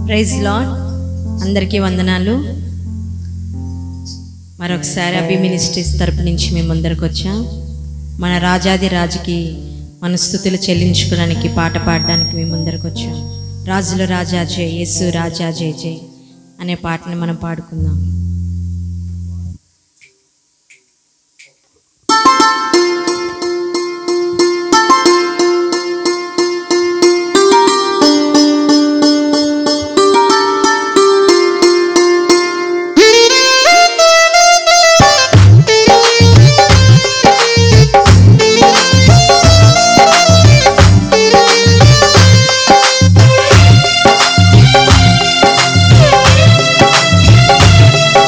praise lord అందరికీ వందనాలు మరొకసారి అభి మినిస్ట్రీస్ తరపు నుంచి మేము ముందరకు వచ్చాం మన రాజాది రాజుకి మన స్థుతులు చెల్లించుకోవడానికి పాట పాడడానికి మేము ముందరకు వచ్చాం రాజుల రాజా జయ యేసు రాజా జయ జయ అనే పాటని మనం పాడుకుందాం Thank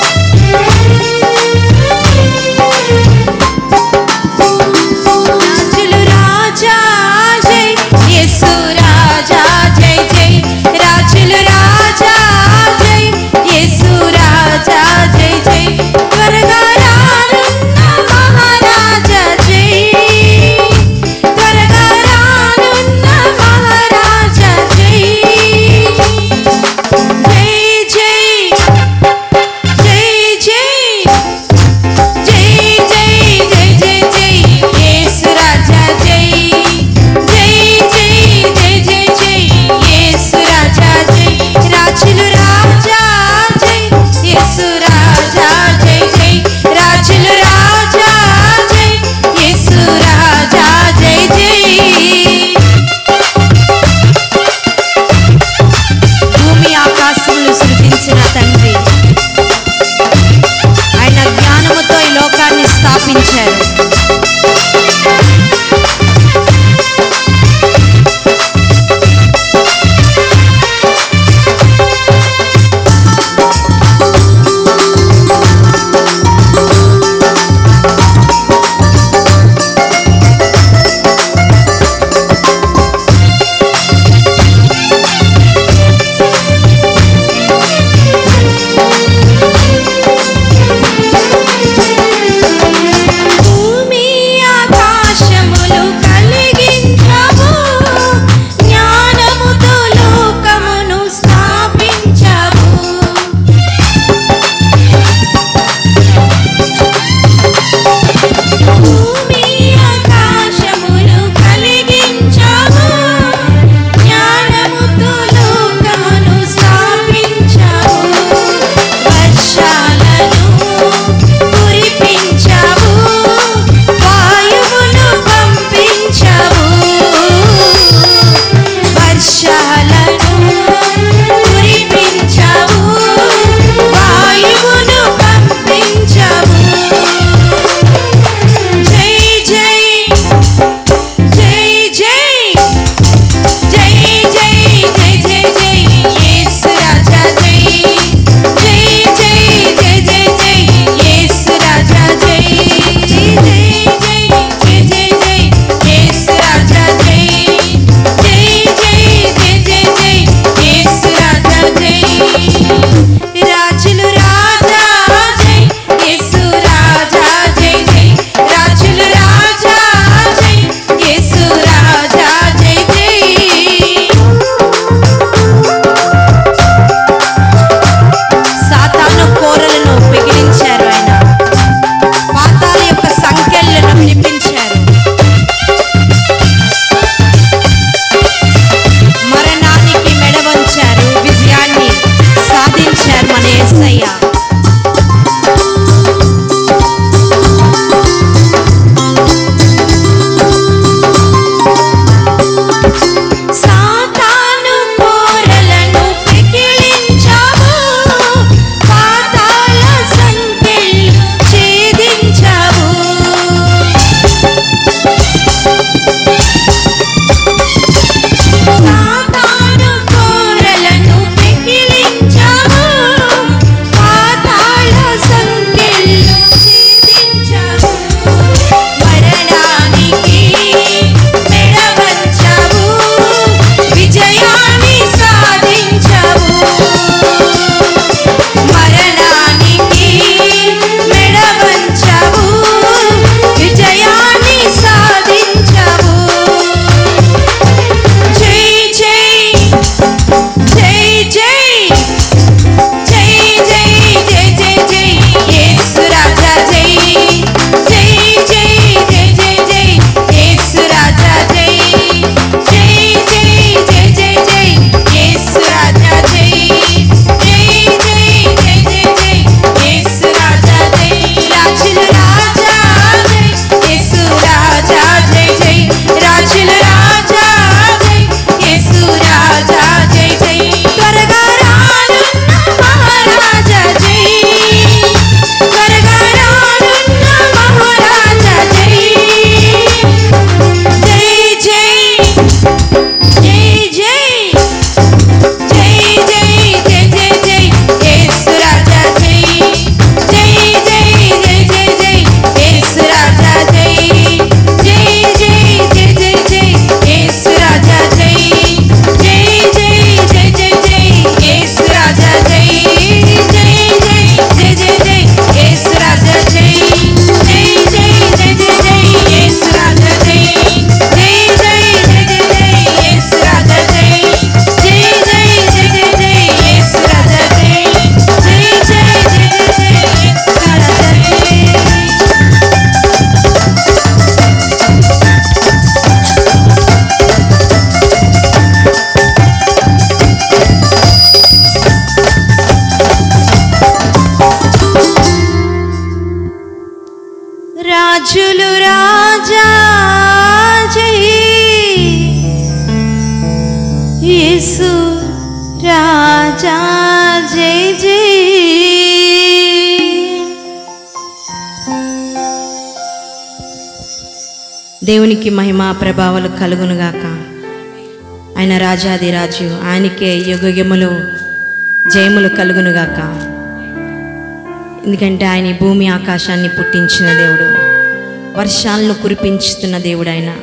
దేవునికి మహిమ ప్రభావాలు కలుగునుగాక ఆయన రాజాది రాజు ఆయనకే యుగయుగములు జయములు కలుగునుగాక ఎందుకంటే ఆయన ఈ భూమి ఆకాశాన్ని పుట్టించిన దేవుడు వర్షాలను కురిపించుతున్న దేవుడు ఆయన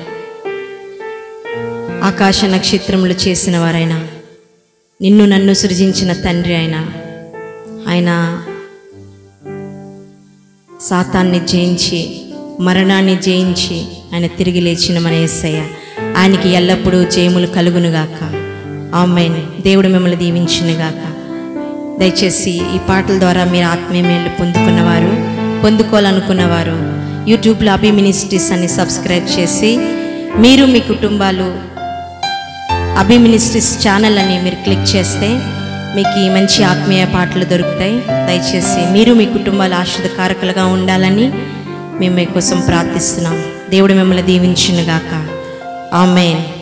ఆకాశ నక్షత్రములు చేసిన వారైన నిన్ను నన్ను సృజించిన తండ్రి ఆయన ఆయన సాతాన్ని జయించి మరణాన్ని జయించి ఆయన తిరిగి లేచిన మన యేసయ్య ఆయనకి ఎల్లప్పుడూ జయములు కలుగునుగాక ఆమెన్ దేవుడు మిమ్మల్ని దీవించునుగాక దయచేసి ఈ పాటల ద్వారా మీరు ఆత్మీయ మేలు పొందుకున్నవారు పొందుకోవాలనుకున్నవారు యూట్యూబ్లో అభి మినిస్ట్రీస్ అని సబ్స్క్రైబ్ చేసి మీరు మీ కుటుంబాలు అభి మినిస్ట్రీస్ ఛానల్ అని మీరు క్లిక్ చేస్తే మీకు ఈ మంచి ఆత్మీయ పాటలు దొరుకుతాయి దయచేసి మీరు మీ కుటుంబాలు ఆశ్రదకారకులుగా ఉండాలని మేము మీకోసం ప్రార్థిస్తున్నాం దేవుడు మిమ్మల్ని దీవించునుగాక ఆమెన్